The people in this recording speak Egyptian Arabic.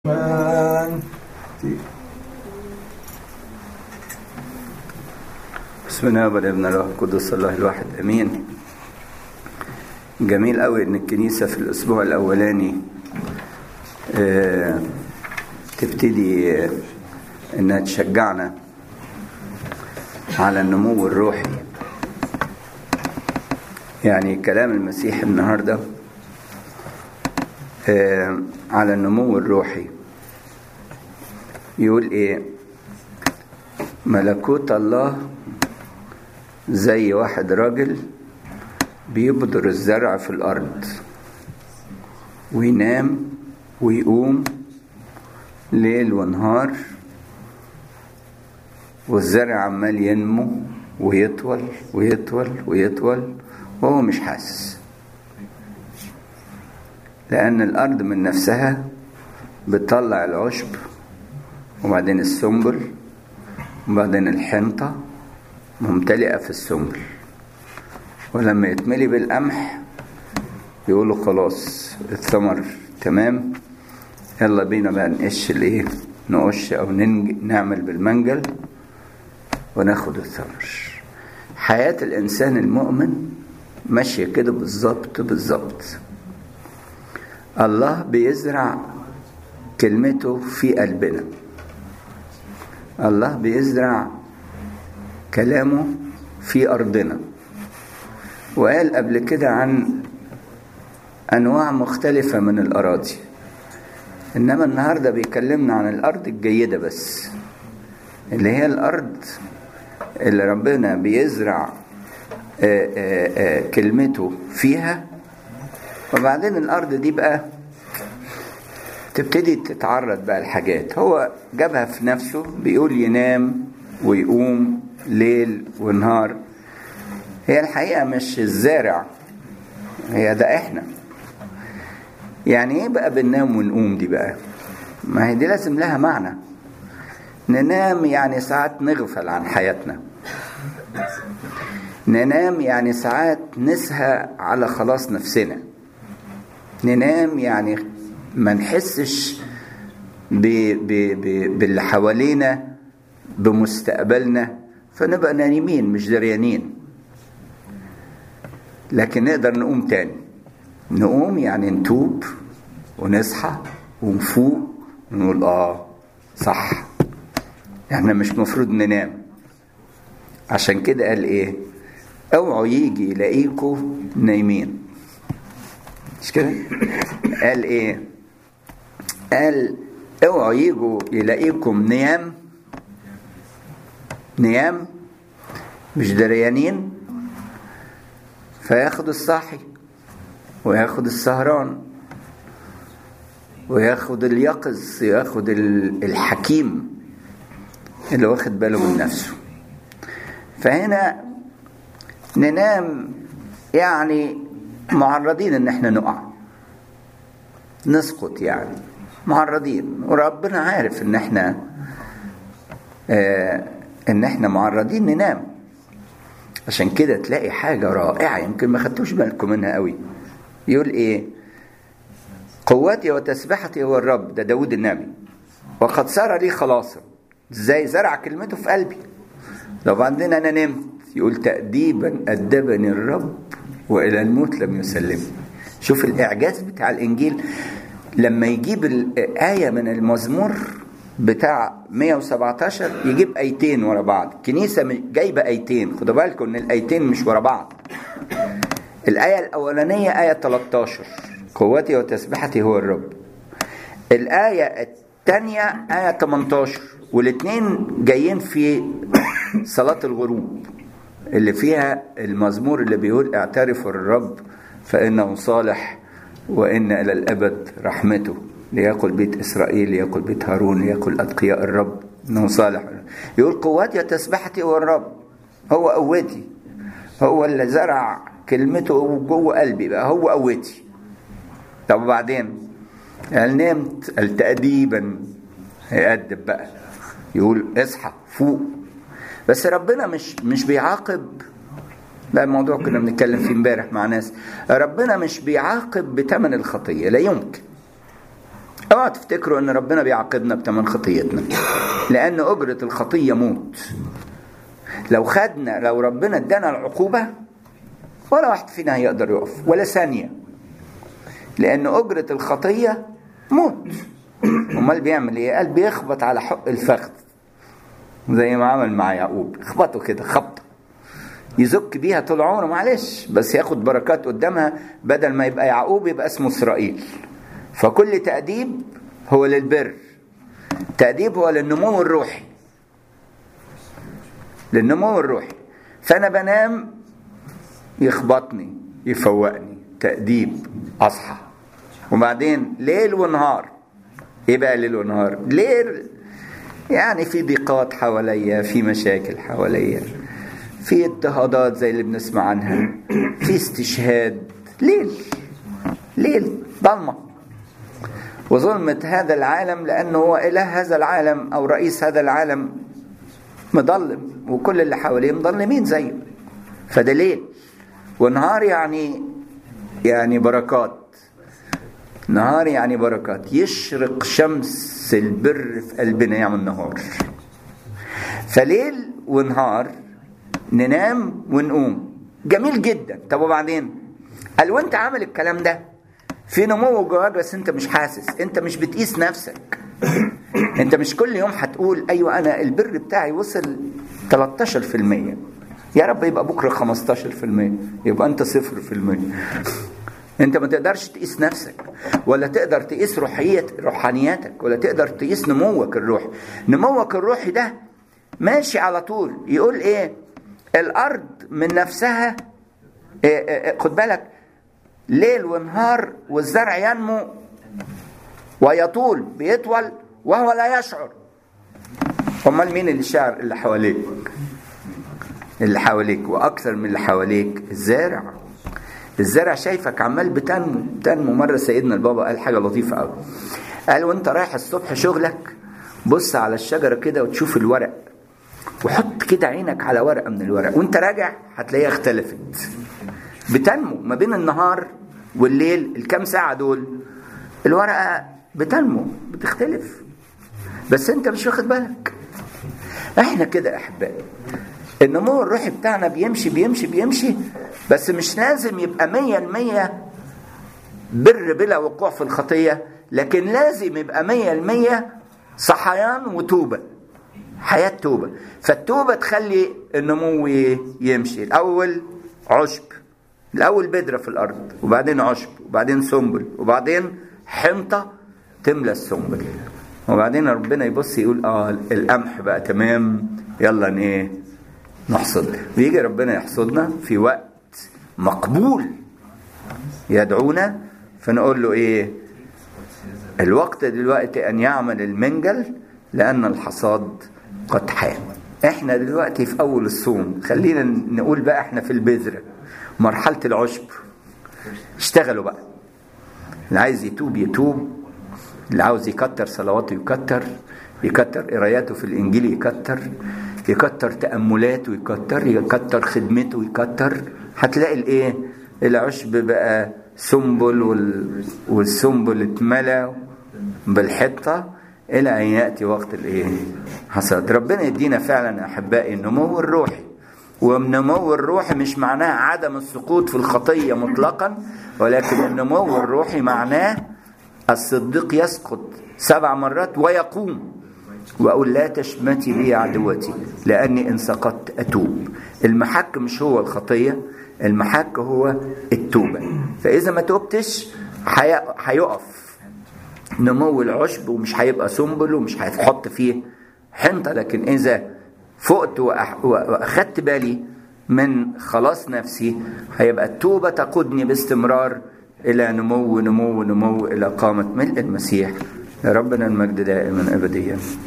بسم الله والابن الروح القدس الله الواحد امين جميل قوي ان الكنيسه في الاسبوع الاولاني آه، تبتدي آه، انها تشجعنا على النمو الروحي يعني كلام المسيح النهارده آه، على النمو الروحي يقول ايه ملكوت الله زي واحد راجل بيبذر الزرع في الارض وينام ويقوم ليل ونهار والزرع عمال ينمو ويطول ويطول ويطول وهو مش حاسس لأن الأرض من نفسها بتطلع العشب وبعدين السنبل وبعدين الحنطة ممتلئة في السنبل ولما يتملي بالقمح يقولوا خلاص الثمر تمام يلا بينا بقى نقش الايه نقش او ننج... نعمل بالمنجل وناخد الثمر حياة الإنسان المؤمن ماشية كده بالظبط بالظبط الله بيزرع كلمته في قلبنا الله بيزرع كلامه في أرضنا وقال قبل كده عن أنواع مختلفة من الأراضي إنما النهاردة بيكلمنا عن الأرض الجيدة بس اللي هي الأرض اللي ربنا بيزرع آآ آآ كلمته فيها وبعدين الأرض دي بقى تبتدي تتعرض بقى الحاجات هو جابها في نفسه بيقول ينام ويقوم ليل ونهار هي الحقيقة مش الزارع هي ده احنا يعني ايه بقى بننام ونقوم دي بقى ما هي دي لازم لها معنى ننام يعني ساعات نغفل عن حياتنا ننام يعني ساعات نسهى على خلاص نفسنا ننام يعني ما نحسش ب ب ب باللي حوالينا بمستقبلنا فنبقى نايمين مش دريانين لكن نقدر نقوم تاني نقوم يعني نتوب ونصحى ونفوق ونقول اه صح احنا مش مفروض ننام عشان كده قال ايه اوعوا يجي يلاقيكوا نايمين مش كده قال ايه قال اوعوا يجوا يلاقيكم نيام نيام مش دريانين فياخد الصاحي وياخد السهران وياخد اليقظ ياخد الحكيم اللي واخد باله من نفسه فهنا ننام يعني معرضين ان احنا نقع نسقط يعني معرضين وربنا عارف ان احنا آه ان احنا معرضين ننام عشان كده تلاقي حاجه رائعه يمكن ما خدتوش بالكم منها قوي يقول ايه قوتي وتسبحتي هو الرب ده داود النبي وقد صار لي خلاصا ازاي زرع كلمته في قلبي لو بعدين انا نمت يقول تأديبا أدبني الرب وإلى الموت لم يسلمني شوف الإعجاز بتاع الإنجيل لما يجيب الآية من المزمور بتاع 117 يجيب آيتين ورا بعض كنيسة جايبة آيتين خدوا بالكم إن الآيتين مش ورا بعض الآية الأولانية آية 13 قوتي وتسبحتي هو الرب الآية الثانية آية 18 والاثنين جايين في صلاة الغروب اللي فيها المزمور اللي بيقول اعترفوا الرب فإنه صالح وإن إلى الأبد رحمته ليقل بيت إسرائيل ليقل بيت هارون ليقل أتقياء الرب إنه صالح يقول قوتي تسبحتي هو الرب هو قوتي هو اللي زرع كلمته جوه قلبي بقى هو قوتي طب وبعدين قال نمت قال تأديبا هيأدب بقى يقول اصحى فوق بس ربنا مش مش بيعاقب ده الموضوع كنا بنتكلم فيه امبارح مع ناس ربنا مش بيعاقب بثمن الخطيه لا يمكن اوعوا تفتكروا ان ربنا بيعاقبنا بتمن خطيتنا لان اجره الخطيه موت لو خدنا لو ربنا ادانا العقوبه ولا واحد فينا هيقدر يقف ولا ثانيه لان اجره الخطيه موت امال بيعمل ايه قال بيخبط على حق الفخذ زي ما عمل مع يعقوب يخبطه كده خبطه يزك بيها طول عمره معلش بس ياخد بركات قدامها بدل ما يبقى يعقوب يبقى اسمه اسرائيل فكل تأديب هو للبر تأديب هو للنمو الروحي للنمو الروحي فأنا بنام يخبطني يفوقني تأديب أصحى وبعدين ليل ونهار ايه بقى ليل ونهار ليل يعني في ضيقات حواليا في مشاكل حواليا في اضطهادات زي اللي بنسمع عنها في استشهاد ليل ليل ضلمة وظلمة هذا العالم لأنه هو إله هذا العالم أو رئيس هذا العالم مضلم وكل اللي حواليه مضلمين زيه فده ليل ونهار يعني يعني بركات نهار يعني بركات يشرق شمس البر في قلبنا يعمل نهار فليل ونهار ننام ونقوم جميل جدا طب وبعدين قال وانت عامل الكلام ده في نمو جواك بس انت مش حاسس انت مش بتقيس نفسك انت مش كل يوم هتقول ايوه انا البر بتاعي وصل 13% يا رب يبقى بكره 15% يبقى انت 0% انت ما تقدرش تقيس نفسك ولا تقدر تقيس روحية روحانياتك ولا تقدر تقيس نموك الروحي نموك الروحي ده ماشي على طول يقول ايه الارض من نفسها إيه إيه خد بالك ليل ونهار والزرع ينمو ويطول بيطول وهو لا يشعر امال مين اللي شعر اللي حواليك اللي حواليك واكثر من اللي حواليك الزارع الزرع شايفك عمال بتنمو بتنمو مره سيدنا البابا قال حاجه لطيفه قوي قال وانت رايح الصبح شغلك بص على الشجره كده وتشوف الورق وحط كده عينك على ورقه من الورق وانت راجع هتلاقيها اختلفت بتنمو ما بين النهار والليل الكام ساعه دول الورقه بتنمو بتختلف بس انت مش واخد بالك احنا كده احبائي النمو الروحي بتاعنا بيمشي بيمشي بيمشي بس مش لازم يبقى مية المية بر بلا وقوع في الخطية لكن لازم يبقى مية المية صحيان وتوبة حياة توبة فالتوبة تخلي النمو يمشي الأول عشب الأول بذرة في الأرض وبعدين عشب وبعدين سنبل وبعدين حنطة تملى السنبل وبعدين ربنا يبص يقول اه القمح بقى تمام يلا ايه نحصد ويجي ربنا يحصدنا في وقت مقبول يدعونا فنقول له ايه الوقت دلوقتي ان يعمل المنجل لان الحصاد قد حان احنا دلوقتي في اول الصوم خلينا نقول بقى احنا في البذرة مرحلة العشب اشتغلوا بقى اللي عايز يتوب يتوب اللي عاوز يكتر صلواته يكتر يكتر قراياته في الانجيل يكتر يكتر تأملاته يكتر يكتر خدمته يكتر هتلاقي الايه العشب بقى سنبل وال... والسنبل اتملى بالحطة إلى أن يأتي وقت الإيه؟ حصاد ربنا يدينا فعلا أحبائي النمو الروحي والنمو الروحي مش معناه عدم السقوط في الخطية مطلقا ولكن النمو الروحي معناه الصديق يسقط سبع مرات ويقوم وأقول لا تشمتي بي عدوتي لأني إن سقطت أتوب المحك مش هو الخطية المحك هو التوبة فإذا ما توبتش هيقف نمو العشب ومش هيبقى سنبل ومش هيتحط فيه حنطة لكن إذا فقت وأخدت بالي من خلاص نفسي هيبقى التوبة تقودني باستمرار إلى نمو نمو نمو إلى قامة ملء المسيح ربنا المجد دائما أبديا